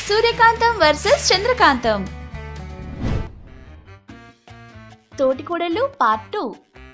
సూర్యకాంతం versus Chandrakantham తోటికోడళ్ళు part two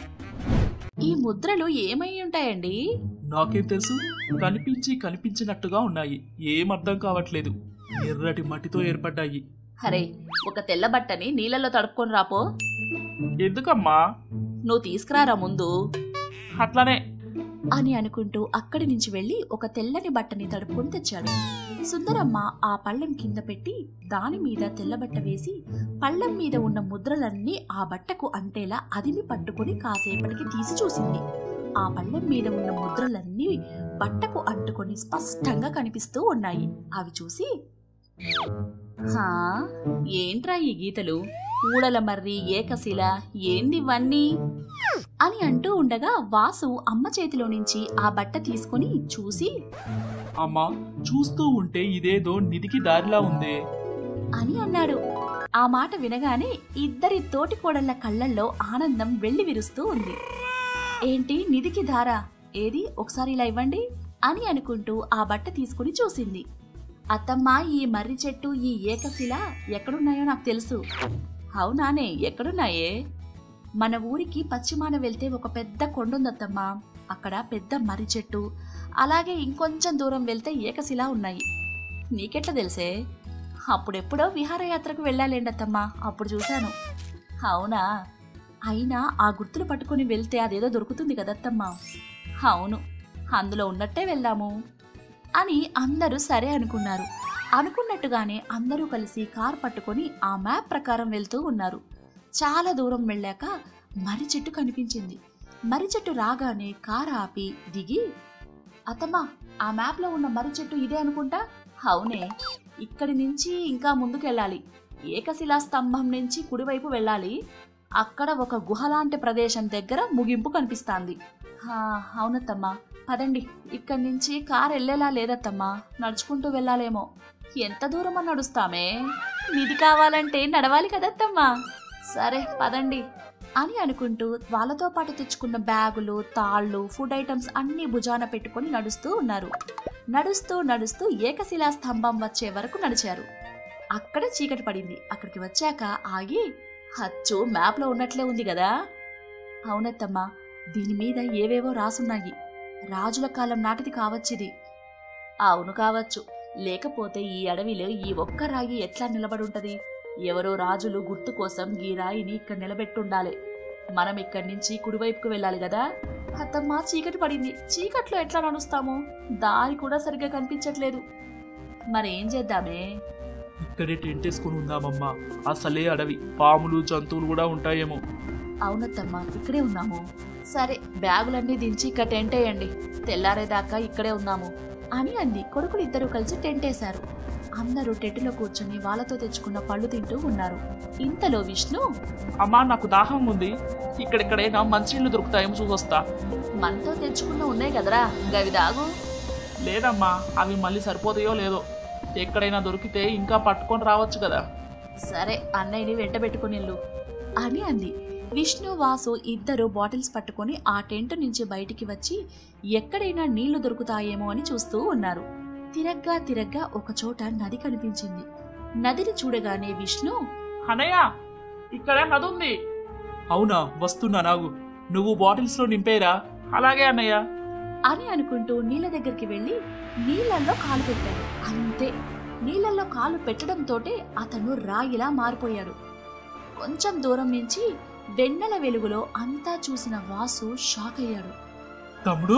ఈ ముద్రలు ఏమై ఉంటాయండి నాకేం తెలుసు కనిపించి కనిపించినట్టుగా ఉన్నాయి ఏం అర్థం కావట్లేదు ఎర్రటి మట్టితో ఏర్పడ్డాయి హరే ఒక తెల్ల బట్టని నీళ్ళలో తడుపుకొని రాపో ఎందుకమ్మా నువ్వు తీసుకురారా ముందు అట్లానే అని అనుకుంటూ అక్కడి నుంచి వెళ్ళి ఒక తెల్లని బట్టని తడుపుకొని తెచ్చాడు సుందరమ్మ ఆ పళ్ళెం కింద పెట్టి దాని మీద తెల్లబట్ట వేసి పళ్ళెం మీద ఉన్న ముద్రలన్నీ ఆ బట్టకు అంటేలా అదిమి పట్టుకొని కాసేపటికి తీసి చూసింది ఆ పళ్ళెం మీద ఉన్న ముద్రలన్నీ బట్టకు అంటుకొని స్పష్టంగా కనిపిస్తూ ఉన్నాయి అవి చూసి హా ఏంట్రా ఈ గీతలు ఊడల మర్రి ఏకశిల ఏందివన్నీ అని అంటూ ఉండగా వాసు అమ్మ చేతిలో నుంచి ఆ బట్ట తీసుకొని చూసి అమ్మా చూస్తూ ఉంటే ఇదేదో నిధికి దారిలా ఉందే అని అన్నాడు ఆ మాట వినగానే ఇద్దరి తోటి కోడళ్ల కళ్ళల్లో ఆనందం వెళ్లి విరుస్తూ ఉంది ఏంటి నిధికి ధార ఏది ఒకసారి ఇలా ఇవ్వండి అని అనుకుంటూ ఆ బట్ట తీసుకుని చూసింది అత్తమ్మ ఈ మర్రి చెట్టు ఈ ఏకశిల ఎక్కడున్నాయో నాకు తెలుసు అవునానే ఎక్కడున్నాయే మన ఊరికి పశ్చిమాన వెళ్తే ఒక పెద్ద కొండుందత్తమ్మా అక్కడ పెద్ద మర్రి చెట్టు అలాగే ఇంకొంచెం దూరం వెళ్తే ఏకశిల ఉన్నాయి నీకెట్లా తెలుసే అప్పుడెప్పుడో విహారయాత్రకు వెళ్ళాలేండత్తమ్మా అప్పుడు చూశాను అవునా అయినా ఆ గుర్తులు పట్టుకొని వెళ్తే అదేదో దొరుకుతుంది కదత్తమ్మా అవును అందులో ఉన్నట్టే వెళ్ళాము అని అందరూ సరే అనుకున్నారు అనుకున్నట్టుగానే అందరూ కలిసి కార్ పట్టుకొని ఆ మ్యాప్ ప్రకారం వెళ్తూ ఉన్నారు చాలా దూరం వెళ్ళాక మర్రి చెట్టు కనిపించింది మర్రి చెట్టు రాగానే కార్ ఆపి దిగి అత్తమ్మా ఆ మ్యాప్లో ఉన్న మర్రి చెట్టు ఇదే అనుకుంటా అవునే ఇక్కడి నుంచి ఇంకా ముందుకెళ్ళాలి ఏకశిలా స్తంభం నుంచి కుడివైపు వెళ్ళాలి అక్కడ ఒక గుహలాంటి ప్రదేశం దగ్గర ముగింపు కనిపిస్తాంది హా, అవునత్తమ్మా పదండి ఇక్కడి నుంచి కార్ వెళ్ళేలా లేదత్తమ్మా నడుచుకుంటూ వెళ్ళాలేమో ఎంత దూరం అని నడుస్తామే నిధి కావాలంటే నడవాలి కదత్తమ్మా సరే పదండి అని అనుకుంటూ వాళ్ళతో పాటు తెచ్చుకున్న బ్యాగులు తాళ్ళు ఫుడ్ ఐటమ్స్ అన్ని భుజాన పెట్టుకొని నడుస్తూ ఉన్నారు నడుస్తూ నడుస్తూ ఏకశిలా స్తంభం వచ్చే వరకు నడిచారు అక్కడే చీకటి పడింది అక్కడికి వచ్చాక ఆగి హచ్చు మ్యాప్లో ఉన్నట్లే ఉంది కదా అవునత్తమ్మా దీని మీద ఏవేవో రాసున్నాయి రాజుల కాలం నాటిది కావచ్చిది అవును కావచ్చు లేకపోతే ఈ అడవిలో ఈ ఒక్క రాయి ఎట్లా నిలబడుంటది ఎవరో రాజులు గుర్తు కోసం ఈ రాయిని ఇక్కడ నిలబెట్టుండాలి మనం ఇక్కడి నుంచి కుడివైపుకు వెళ్ళాలి కదా అత్తమ్మ చీకటి పడింది చీకట్లో ఎట్లా నడుస్తాము దారి కూడా సరిగ్గా కనిపించట్లేదు మరేం చేద్దామే ఇక్కడే టెంట్ వేసుకుని ఉందామమ్మా అసలే అడవి పాములు జంతువులు కూడా ఉంటాయేమో అవునత్తమ్మా ఇక్కడే ఉన్నాము సరే బ్యాగులన్నీ దించి ఇక్కడ టెంట్ వేయండి తెల్లారేదాకా ఇక్కడే ఉన్నాము అని అంది కొడుకులు ఇద్దరు కలిసి టెంట్ వేశారు అందరూ టెంటులో కూర్చొని వాళ్ళతో తెచ్చుకున్న పళ్ళు తింటూ ఉన్నారు ఇంతలో విష్ణు అమ్మా నాకు దాహం ఉంది ఇక్కడెక్కడైనా మంచినీళ్ళు దొరుకుతాయేమో చూసొస్తా మనతో తెచ్చుకున్న ఉన్నాయి కదరా గవి దాగు లేదమ్మా అవి మళ్ళీ సరిపోతాయో లేదో ఎక్కడైనా దొరికితే ఇంకా పట్టుకొని రావచ్చు కదా సరే అన్నయ్యని వెంట పెట్టుకుని అని అంది విష్ణు వాసు ఇద్దరు బాటిల్స్ పట్టుకొని ఆ టెంట్ నుంచి బయటికి వచ్చి ఎక్కడైనా నీళ్లు దొరుకుతాయేమో అని చూస్తూ ఉన్నారు తిరగ్గా తిరగ్గా ఒక చోట నది కనిపించింది నదిని చూడగానే విష్ణు అనయ్య ఇక్కడ నది ఉంది అవునా వస్తున్నా నాగు నువ్వు బాటిల్స్ లో నింపేరా అలాగే అన్నయ్య అని అనుకుంటూ నీళ్ళ దగ్గరికి వెళ్ళి నీళ్ళల్లో కాలు పెట్టాడు అంతే నీళ్ళల్లో కాలు పెట్టడంతోటే అతను రాయిలా మారిపోయాడు కొంచెం దూరం నుంచి వెన్నెల వెలుగులో అంతా చూసిన వాసు షాక్ అయ్యాడు తమ్ముడు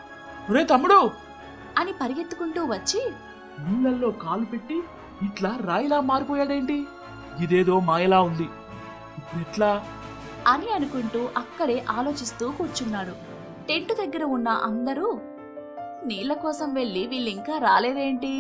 ఒరే తమ్ముడు అని పరిగెత్తుకుంటూ వచ్చి నీళ్ళల్లో కాలు పెట్టి ఇట్లా రాయిలా మారిపోయాడేంటి ఇదేదో మాయలా ఉంది ఇప్పుడు ఎట్లా అని అనుకుంటూ అక్కడే ఆలోచిస్తూ కూర్చున్నాడు టెంట్ దగ్గర ఉన్న అందరూ నీళ్ల కోసం వెళ్ళి వీళ్ళింకా రాలేదేంటి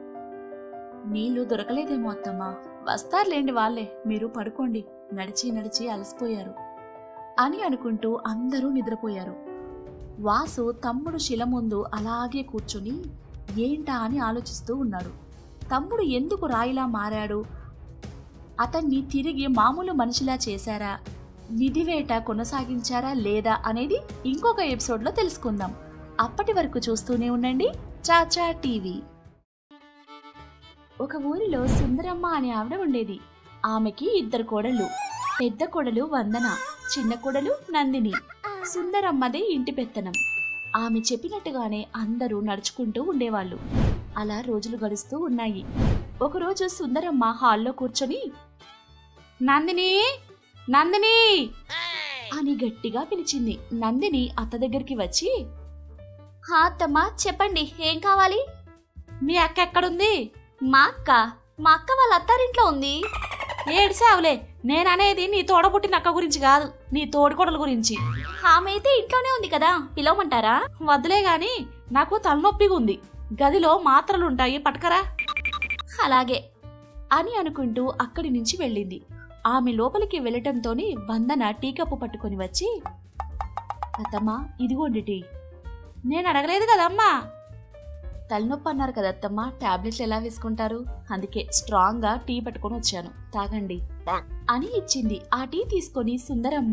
నీళ్లు దొరకలేదేమో అత్తమ్మా వస్తారులేండి వాళ్ళే మీరు పడుకోండి నడిచి నడిచి అలసిపోయారు అని అనుకుంటూ అందరూ నిద్రపోయారు వాసు తమ్ముడు శిల ముందు అలాగే కూర్చుని ఏంటా అని ఆలోచిస్తూ ఉన్నాడు తమ్ముడు ఎందుకు రాయిలా మారాడు అతన్ని తిరిగి మామూలు మనిషిలా చేశారా నిధివేట కొనసాగించారా లేదా అనేది ఇంకొక ఎపిసోడ్లో తెలుసుకుందాం అప్పటి వరకు చూస్తూనే ఉండండి చాచా టీవీ ఒక ఊరిలో సుందరమ్మ అనే ఆవిడ ఉండేది ఆమెకి ఇద్దరు కోడళ్ళు పెద్ద కోడలు వందన చిన్న కోడలు నందిని సుందరమ్మదే ఇంటి పెత్తనం ఆమె చెప్పినట్టుగానే అందరూ నడుచుకుంటూ ఉండేవాళ్ళు అలా రోజులు గడుస్తూ ఉన్నాయి ఒకరోజు సుందరమ్మ హాల్లో కూర్చొని నందిని నందిని అని గట్టిగా పిలిచింది నందిని అత్త దగ్గరికి వచ్చి "హా, అత్తమ్మ చెప్పండి ఏం కావాలి మీ అక్క ఎక్కడుంది మా అక్క మా అక్క వాళ్ళ అత్తారింట్లో ఉంది ఏడిసావులే నేననేది నీ తోడబుట్టిన అక్క గురించి కాదు నీ తోడికోడల గురించి ఆమె అయితే ఇంట్లోనే ఉంది కదా పిలవమంటారా వద్దులే గాని నాకు తలనొప్పిగా ఉంది గదిలో మాత్రలుంటాయి పట్టుకరా అలాగే అని అనుకుంటూ అక్కడి నుంచి వెళ్ళింది ఆమె లోపలికి వెళ్ళటంతోనే వందన టీ కప్పు పట్టుకొని వచ్చి అత్తమ్మా ఇదిగోండి టీ నేను అడగలేదు కదమ్మా తలనొప్పి అన్నారు కదా అత్తమ్మ టాబ్లెట్లు ఎలా వేసుకుంటారు అందుకే స్ట్రాంగ్ గా టీ పట్టుకొని వచ్చాను తాగండి అని ఇచ్చింది ఆ టీ తీసుకొని సుందరమ్మ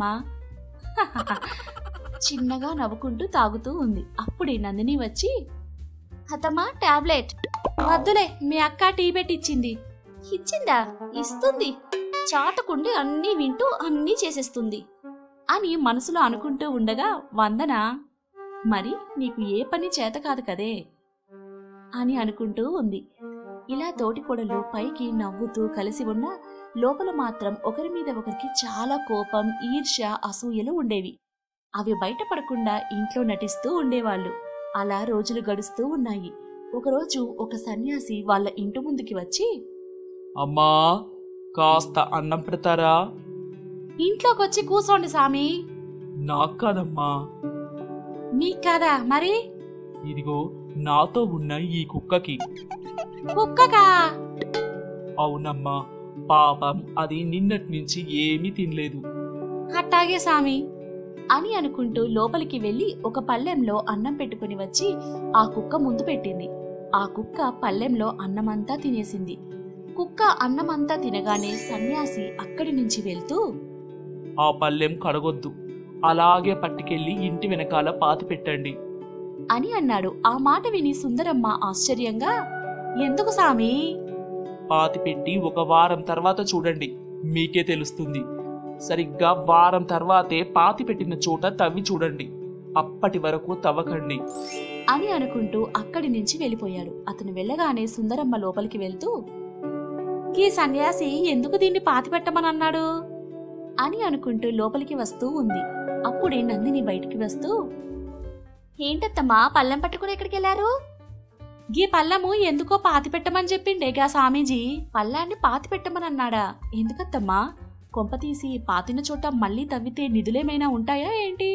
చిన్నగా నవ్వుకుంటూ తాగుతూ ఉంది అప్పుడే నందిని వచ్చి అత్తమ్మ టాబ్లెట్ వద్దులే మీ అక్క టీ పెట్టిచ్చింది ఇచ్చిందా ఇస్తుంది చాటకుండి అన్నీ వింటూ అన్నీ చేసేస్తుంది అని మనసులో అనుకుంటూ ఉండగా వందన మరి నీకు ఏ పని చేత కాదు కదే అని అనుకుంటూ ఉంది ఇలా తోటికోడలు పైకి నవ్వుతూ కలిసి ఉన్న లోపల మాత్రం ఒకరి మీద ఒకరికి చాలా కోపం ఈర్ష్య అసూయలు ఉండేవి అవి బయటపడకుండా ఇంట్లో నటిస్తూ ఉండేవాళ్ళు అలా రోజులు గడుస్తూ ఉన్నాయి ఒకరోజు ఒక సన్యాసి వాళ్ళ ఇంటి ముందుకి వచ్చి అమ్మా కాస్త అన్నం పెడతారా ఇంట్లోకి వచ్చి కూసోండి సామి నాకు కాదమ్మా నీకు కాదా మరి ఇదిగో నాతో ఉన్న ఈ కుక్కకి కుక్కకా అవునమ్మా పాపం అది నిన్నటి నుంచి ఏమీ తినలేదు అట్టాగే సామి అని అనుకుంటూ లోపలికి వెళ్లి ఒక పళ్ళెంలో అన్నం పెట్టుకుని వచ్చి ఆ కుక్క ముందు పెట్టింది ఆ కుక్క పళ్ళెంలో అన్నమంతా తినేసింది కుక్క అన్నమంతా తినగానే సన్యాసి అక్కడి నుంచి వెళ్తూ ఆ పల్లెం కడగొద్దు అలాగే పట్టుకెళ్ళి ఇంటి వెనకాల పాతి పెట్టండి అని అన్నాడు ఆ మాట విని సుందరమ్మ ఆశ్చర్యంగా ఎందుకు సామి పాతి పెట్టి ఒక వారం తర్వాత చూడండి మీకే తెలుస్తుంది సరిగ్గా వారం తర్వాతే పాతి పెట్టిన చోట తవ్వి చూడండి అప్పటి వరకు తవ్వకండి అని అనుకుంటూ అక్కడి నుంచి వెళ్ళిపోయాడు అతను వెళ్ళగానే సుందరమ్మ లోపలికి వెళ్తూ ఈ సన్యాసి ఎందుకు దీన్ని పాతిపెట్టమని అన్నాడు అని అనుకుంటూ లోపలికి వస్తూ ఉంది అప్పుడే నందిని బయటికి వస్తూ ఏంటత్తమ్మా పళ్ళెం పట్టుకుని ఎక్కడికి వెళ్ళారు గీ పళ్ళము ఎందుకో పాతి పెట్టమని చెప్పిండే గా స్వామీజీ పళ్ళాన్ని పాతి పెట్టమని అన్నాడా ఎందుకత్తమ్మా కొంప తీసి పాతిన చోట మళ్ళీ తవ్వితే నిధులేమైనా ఉంటాయా ఏంటి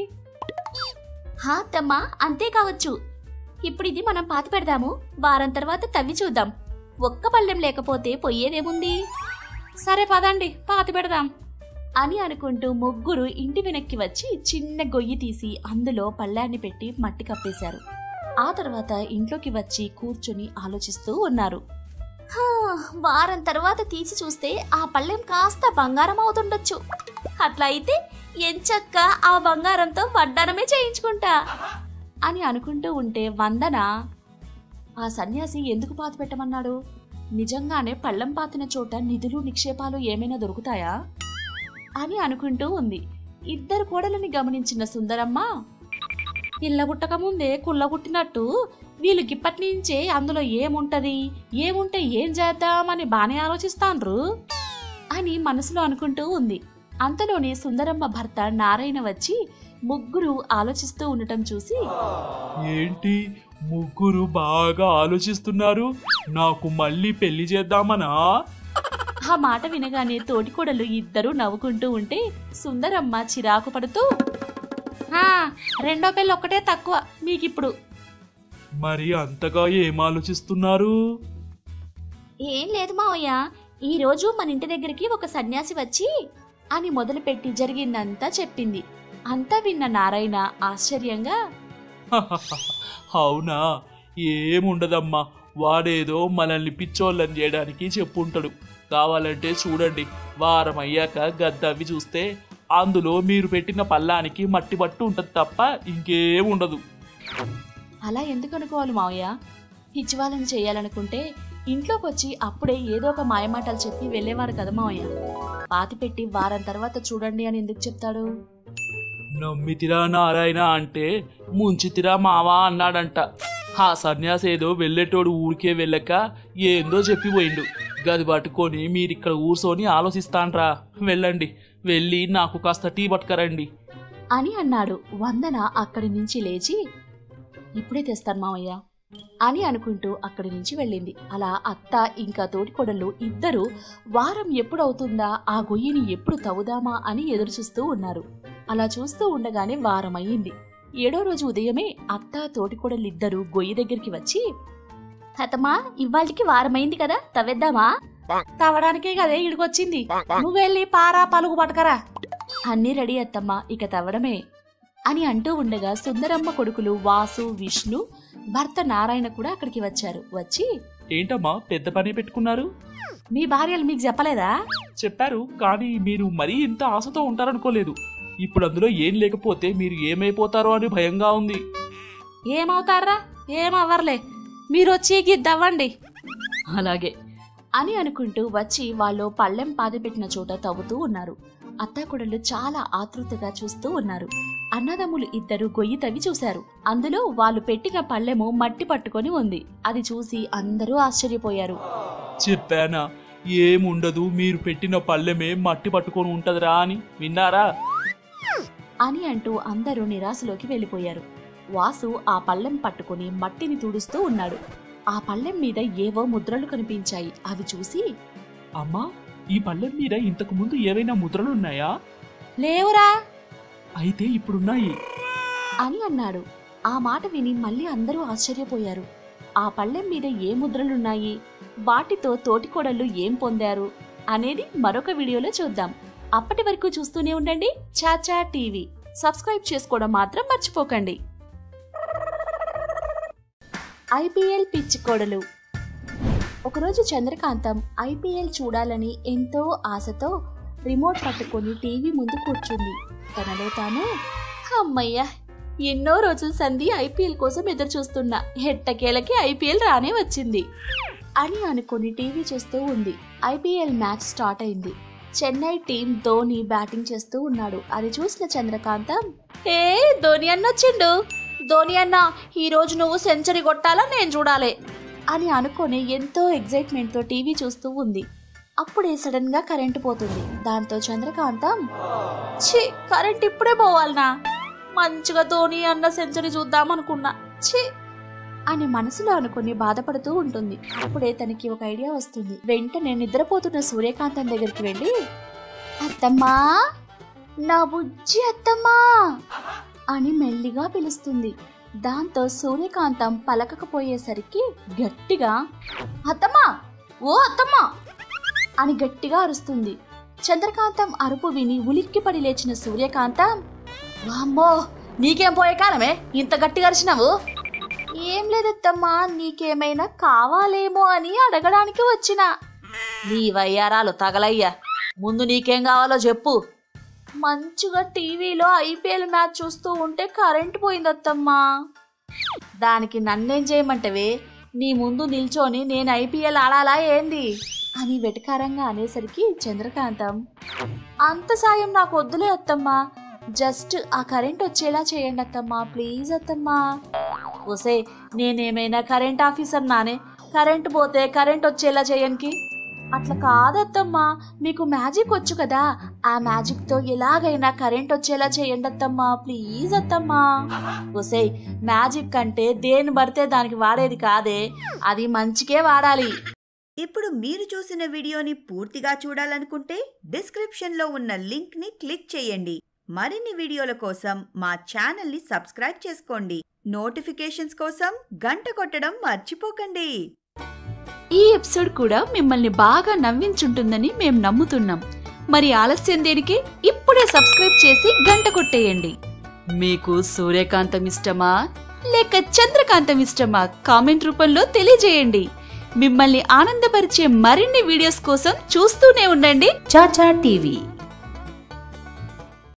హా అత్తమ్మా అంతే కావచ్చు ఇప్పుడు ఇది మనం పాతి పెడదాము వారం తర్వాత తవ్వి చూద్దాం ఒక్క పళ్ళెం లేకపోతే పొయ్యేదేముంది సరే పదండి పాతి పెడదాం అని అనుకుంటూ ముగ్గురు ఇంటి వెనక్కి వచ్చి చిన్న గొయ్యి తీసి అందులో పళ్ళాన్ని పెట్టి మట్టి కప్పేశారు ఆ తర్వాత ఇంట్లోకి వచ్చి కూర్చుని ఆలోచిస్తూ ఉన్నారు "హా, వారం తర్వాత తీసి చూస్తే ఆ పళ్ళెం కాస్త బంగారం అవుతుండొచ్చు అట్లా అయితే ఎంచక్క ఆ బంగారంతో వడ్డానమే చేయించుకుంటా అని అనుకుంటూ ఉంటే వందన ఆ సన్యాసి ఎందుకు పాతి పెట్టమన్నాడు నిజంగానే పళ్ళెం పాతిన చోట నిధులు నిక్షేపాలు ఏమైనా దొరుకుతాయా అని అనుకుంటూ ఉంది ఇద్దరు కోడలని గమనించిన సుందరమ్మ ఇళ్ళగుట్టక ముందే కుళ్ళగుట్టినట్టు వీళ్ళు గిప్పటి నుంచే అందులో ఏముంటది ఏముంటే ఏం చేద్దామని బానే ఆలోచిస్తాండ్రు అని మనసులో అనుకుంటూ ఉంది అంతలోనే సుందరమ్మ భర్త నారాయణ వచ్చి ముగ్గురు ఆలోచిస్తూ ఉండటం చూసి ఏంటి ముగ్గురు బాగా ఆలోచిస్తున్నారు నాకు మళ్ళీ పెళ్లి చేద్దామనా ఆ మాట వినగానే తోటికోడలు ఇద్దరూ నవ్వుకుంటూ ఉంటే సుందరమ్మ చిరాకు పడుతూ "ఆ, రెండో పెళ్ళి ఒక్కటే తక్కువ మీకిప్పుడు మరి అంతగా ఏం ఆలోచిస్తున్నారు ఏం లేదు మావయ్య ఈ రోజు మన ఇంటి దగ్గరికి ఒక సన్యాసి వచ్చి అని మొదలుపెట్టి జరిగిందంతా చెప్పింది అంతా విన్న నారాయణ ఆశ్చర్యంగా అవునా ఏముండదమ్మా వాడేదో మనల్ని పిచ్చోళ్ళని చేయడానికి చెప్పుంటాడు కావాలంటే చూడండి వారం అయ్యాక గద్దవి చూస్తే అందులో మీరు పెట్టిన పల్లానికి మట్టి పట్టు ఉంటుంది తప్ప ఇంకేం ఉండదు అలా ఎందుకు అనుకోవాలి మావయ్య పిచ్చివాళ్ళని చేయాలనుకుంటే ఇంట్లోకి వచ్చి అప్పుడే ఏదో ఒక మాయమాటలు చెప్పి వెళ్ళేవారు కదా మావయ్య పాతి పెట్టి వారం తర్వాత చూడండి అని ఎందుకు చెప్తాడు నమ్మితిరా నారాయణ అంటే ముంచితిరా మావా అన్నాడంట ఆ సన్యాసి ఏదో వెళ్ళేటోడు ఊరికే వెళ్ళక ఏందో చెప్పిపోయిండు గది పట్టుకొని మీరిక్కడ కూర్చొని ఆలోచిస్తాన్రా వెళ్ళండి వెళ్ళి నాకు కాస్త టీ పట్టుకరండి అని అన్నాడు వందన అక్కడి నుంచి లేచి ఇప్పుడే తెస్తాను మామయ్య అని అనుకుంటూ అక్కడి నుంచి వెళ్ళింది అలా అత్త ఇంకా తోటికొడలు ఇద్దరు వారం ఎప్పుడు అవుతుందా ఆ గొయ్యిని ఎప్పుడు తవ్వుదామా అని ఎదురుచూస్తూ ఉన్నారు అలా చూస్తూ ఉండగానే వారం అయ్యింది ఏడో రోజు ఉదయమే అత్త తోటికొడలిద్దరూ గొయ్యి దగ్గరికి వచ్చి అతమా ఇవాళకి వారమైంది కదా తవ్వేద్దామా తవ్వడానికే కదే ఇడికొచ్చింది నువ్వెళ్ళి పారా పలుగు పట్టకరా అన్నీ రెడీ అత్తమ్మా ఇక తవ్వడమే అని అంటూ ఉండగా సుందరమ్మ కొడుకులు వాసు విష్ణు భర్త నారాయణ కూడా అక్కడికి వచ్చారు వచ్చి ఏంటమ్మా పెద్ద పని పెట్టుకున్నారు మీ భార్యలు మీకు చెప్పలేదా చెప్పారు కానీ మీరు మరీ ఇంత ఆశతో ఉంటారనుకోలేదు ఇప్పుడు అందులో ఏం లేకపోతే మీరు ఏమైపోతారో అని భయంగా ఉంది ఏమవుతారా ఏమవ్వర్లే మీరు వచ్చి గిద్దవ్వండి అలాగే అని అనుకుంటూ వచ్చి వాళ్ళు పళ్ళెం పాతిపెట్టిన చోట తవ్వుతూ ఉన్నారు అత్తాకొడలు చాలా ఆతృతగా చూస్తూ ఉన్నారు అన్నదమ్ములు ఇద్దరు గొయ్యి తవ్వి చూశారు అందులో వాళ్ళు పెట్టిన పళ్ళెము మట్టి పట్టుకొని ఉంది అది చూసి అందరూ ఆశ్చర్యపోయారు చెప్పానా ఏముండదు మీరు పెట్టిన పళ్ళెమే మట్టి పట్టుకొని ఉంటదిరా అని విన్నారా అని అంటూ అందరూ నిరాశలోకి వెళ్ళిపోయారు వాసు ఆ పళ్ళెం పట్టుకుని మట్టిని తుడుస్తూ ఉన్నాడు ఆ పళ్ళెం మీద ఏవో ముద్రలు కనిపించాయి అవి చూసి అమ్మా ఈ పళ్ళెం మీద ఇంతకు ముందు ఏవైనా ముద్రలున్నాయా లేవురా అయితే ఇప్పుడున్నాయి అని అన్నాడు ఆ మాట విని మళ్ళీ అందరూ ఆశ్చర్యపోయారు ఆ పళ్ళెం మీద ఏ ముద్రలున్నాయి వాటితో తోటికోడళ్ళు ఏం పొందారు అనేది మరొక వీడియోలో చూద్దాం అప్పటి వరకు చూస్తూనే ఉండండి చాచా టీవీ సబ్స్క్రైబ్ చేసుకోవడం మాత్రం మర్చిపోకండి ఐపీఎల్ పిచ్చి కోడలు ఒకరోజు చంద్రకాంతం ఐపీఎల్ చూడాలని ఎంతో ఆశతో రిమోట్ పట్టుకొని టీవీ ముందు కూర్చుంది తనలో తాను అమ్మయ్య ఎన్నో రోజుల సంధి ఐపీఎల్ కోసం ఎదురు చూస్తున్నా ఎట్టకేలకి ఐపీఎల్ రానే వచ్చింది అని అనుకుని టీవీ చూస్తూ ఉంది ఐపీఎల్ మ్యాచ్ స్టార్ట్ అయింది చెన్నై టీం ధోని బ్యాటింగ్ చేస్తూ ఉన్నాడు అది చూసిన చంద్రకాంతం ఏ ధోని అన్న వచ్చిండు ధోని అన్న ఈ రోజు నువ్వు సెంచరీ కొట్టాలా నేను చూడాలి అని అనుకొని ఎంతో ఎగ్జైట్మెంట్తో టీవీ చూస్తూ ఉంది అప్పుడే సడన్ గా కరెంటు పోతుంది దాంతో చంద్రకాంతం ఛీ కరెంట్ ఇప్పుడే పోవాలనా మంచిగా ధోని అన్న సెంచరీ చూద్దాం అనుకున్నా ఛీ అని మనసులో అనుకుని బాధపడుతూ ఉంటుంది అప్పుడే తనకి ఒక ఐడియా వస్తుంది వెంటనే నిద్రపోతున్న సూర్యకాంతం దగ్గరికి వెళ్ళి అత్తమ్మా నా బుజ్జి అత్తమ్మా అని మెల్లిగా పిలుస్తుంది దాంతో సూర్యకాంతం పలకకపోయేసరికి గట్టిగా అత్తమ్మా ఓ అత్తమ్మా అని గట్టిగా అరుస్తుంది చంద్రకాంతం అరుపు విని ఉలిక్కిపడి లేచిన సూర్యకాంతం వామ్మో నీకేం పోయే కాలమే ఇంత గట్టిగా అరిచినావు ఏం లేదత్తమ్మా నీకేమైనా కావాలేమో అని అడగడానికి వచ్చిన నీ వయ్యారాలు తగలయ్యా ముందు నీకేం కావాలో చెప్పు మంచిగా టీవీలో ఐపీఎల్ మ్యాచ్ చూస్తూ ఉంటే కరెంట్ పోయిందత్తమ్మా దానికి నన్నేం చేయమంటవే నీ ముందు నిల్చొని నేను ఐపీఎల్ ఆడాలా ఏంది అని వెటకారంగా అనేసరికి చంద్రకాంతం అంత సాయం నాకు వద్దులే అత్తమ్మా జస్ట్ ఆ కరెంట్ వచ్చేలా చేయండి అత్తమ్మా ప్లీజ్ అత్తమ్మా ఓసే నేనేమైనా కరెంట్ ఆఫీసర్ నానే కరెంట్ పోతే కరెంట్ వచ్చేలా చేయనికి అట్లా కాదత్తమ్మా మీకు మ్యాజిక్ వచ్చు కదా ఆ మ్యాజిక్ తో ఎలాగైనా కరెంట్ వచ్చేలా చేయండి అత్తమ్మా ప్లీజ్ అత్తమ్మా ఒసే మ్యాజిక్ అంటే దేని పడితే దానికి వాడేది కాదే అది మంచికే వాడాలి ఇప్పుడు మీరు చూసిన వీడియోని పూర్తిగా చూడాలనుకుంటే డిస్క్రిప్షన్లో ఉన్న లింక్ని క్లిక్ చేయండి మరిన్ని వీడియోల కోసం మా ఛానల్ని సబ్స్క్రైబ్ చేసుకోండి నోటిఫికేషన్స్ కోసం గంట కొట్టడం మర్చిపోకండి ఈ ఎపిసోడ్ కూడా మిమ్మల్ని బాగా నవ్వించుంటుందని మేం నమ్ముతున్నాం మరి ఆలస్యం దేనికి ఇప్పుడే సబ్స్క్రైబ్ చేసి గంట కొట్టేయండి మీకు సూర్యకాంతం ఇష్టమా లేక చంద్రకాంతం ఇష్టమా కామెంట్ రూపంలో తెలియజేయండి మిమ్మల్ని ఆనందపరిచే మరిన్ని వీడియోస్ కోసం చూస్తూనే ఉండండి చాచా టీవీ